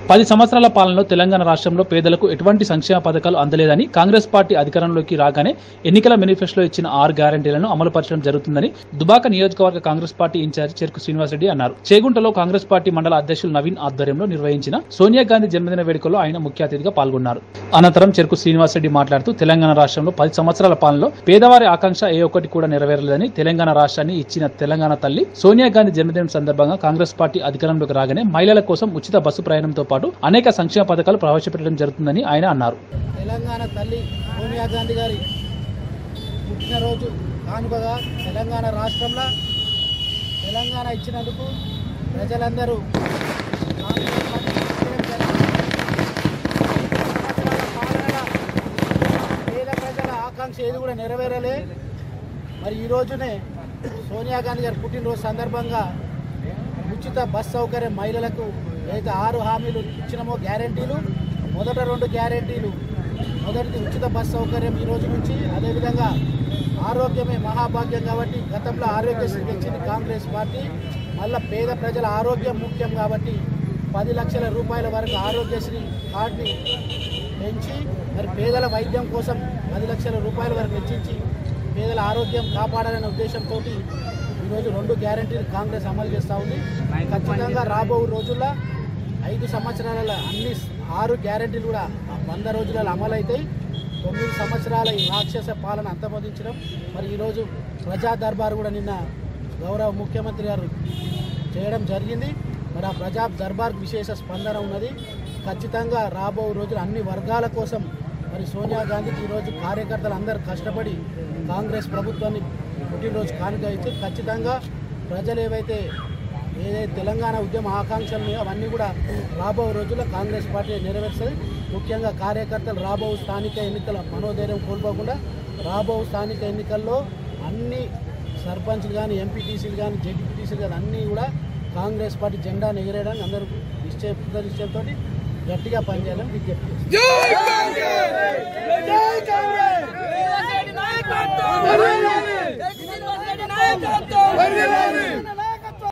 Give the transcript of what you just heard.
పది సంవత్సరాల పాలనలో తెలంగాణ రాష్ట్రంలో పేదలకు ఎటువంటి సంక్షేమ పథకాలు అందలేదని కాంగ్రెస్ పార్టీ అధికారంలోకి రాగానే ఎన్నికల మేనిఫెస్టోలో ఇచ్చిన ఆరు గ్యారంటీలను అమలుపరచడం జరుగుతుందని దుబాక నియోజకవర్గ కాంగ్రెస్ పార్టీ ఇన్ఛార్జి చెరుకు శ్రీనివాసరెడ్డి అన్నారు చేగుంటలో కాంగ్రెస్ పార్టీ మండల అధ్యక్షులు నవీన్ ఆధ్వర్యంలో నిర్వహించిన సోనియా గాంధీ జన్మదిన వేడుకల్లో ఆయన ముఖ్య అతిథిగా పాల్గొన్నారు అనంతరం చెరుకు శ్రీనివాసరెడ్డి మాట్లాడుతూ తెలంగాణ రాష్ట్రంలో పది సంవత్సరాల పాలనలో పేదవారి ఆకాంక్ష ఏ ఒక్కటి కూడా నెరవేరలేదని తెలంగాణ రాష్ట్రాన్ని ఇచ్చిన తెలంగాణ తల్లి సోనియా గాంధీ జన్మదినం సందర్భంగా కాంగ్రెస్ పార్టీ అధికారంలోకి రాగానే మహిళల కోసం ఉచిత బస్సు ప్రయాణంతో పాటు అనేక సంక్షేమ పథకాలు ప్రవేశపెట్టడం జరుగుతుందని ఆయన అన్నారు తెలంగాణ తల్లి సోనియా గాంధీ గారి పుట్టినరోజు కానుకగా తెలంగాణ రాష్ట్రంలో తెలంగాణ ఇచ్చినందుకు ప్రజలందరూ కాంగ్రెస్ పార్టీ విజయం జరిగింది. సంవత్సరాల పాలనలో పేద ప్రజల ఆకాంక్ష ఏది కూడా నెరవేరలే మరి ఈ రోజునే సోనియా గాంధీ గారి పుట్టినరోజు సందర్భంగా ఉచిత బస్ సౌకర్యం మహిళలకు ఏదైతే ఆరు హామీలు ఇచ్చినామో గ్యారంటీలు మొదట రెండు గ్యారంటీలు మొదటిది ఉచిత బస్ సౌకర్యం ఈ రోజు నుంచి అదేవిధంగా ఆరోగ్యమే మహాభాగ్యం కాబట్టి గతంలో ఆరోగ్యశ్రీ తెచ్చింది కాంగ్రెస్ పార్టీ మళ్ళా పేద ప్రజల ఆరోగ్యం ముఖ్యం కాబట్టి పది లక్షల రూపాయల వరకు ఆరోగ్యశ్రీ కార్డుని పెంచి మరి పేదల వైద్యం కోసం పది లక్షల రూపాయల వరకు వెచ్చించి పేదల ఆరోగ్యం కాపాడాలనే ఉద్దేశంతో ఈరోజు రెండు గ్యారంటీలు కాంగ్రెస్ అమలు చేస్తూ ఉంది ఖచ్చితంగా రాబో రోజుల్లో ఐదు సంవత్సరాల అన్ని ఆరు గ్యారంటీలు కూడా వంద రోజులలో అమలవుతాయి తొమ్మిది సంవత్సరాల ఈ రాక్షస పాలన అంతమొదించడం మరి ఈరోజు ప్రజా దర్బార్ కూడా నిన్న గౌరవ ముఖ్యమంత్రి గారు చేయడం జరిగింది మరి ఆ ప్రజా దర్బార్ విశేష స్పందన ఉన్నది ఖచ్చితంగా రాబో రోజులు అన్ని వర్గాల కోసం మరి సోనియా గాంధీకి ఈరోజు కార్యకర్తలు అందరూ కష్టపడి కాంగ్రెస్ ప్రభుత్వాన్ని పుట్టినరోజు కానుక ఇచ్చి ఖచ్చితంగా ప్రజలు ఏవైతే ఏదైతే తెలంగాణ ఉద్యమ ఆకాంక్షలు ఉన్నాయో అవన్నీ కూడా రాబో రోజుల్లో కాంగ్రెస్ పార్టీ నెరవేరుస్తుంది ముఖ్యంగా కార్యకర్తలు రాబో స్థానిక ఎన్నికల మనోధైర్యం కోల్పోకుండా రాబో స్థానిక ఎన్నికల్లో అన్ని సర్పంచ్లు కానీ ఎంపీటీసీలు కానీ జెడ్పీటీసీలు కానీ అన్నీ కూడా కాంగ్రెస్ పార్టీ జెండాను ఎగిరేయడానికి అందరూ నిశ్చయ నిశ్చయంతో గట్టిగా పనిచేయాలని విజ్ఞప్తి చేస్తున్నాను.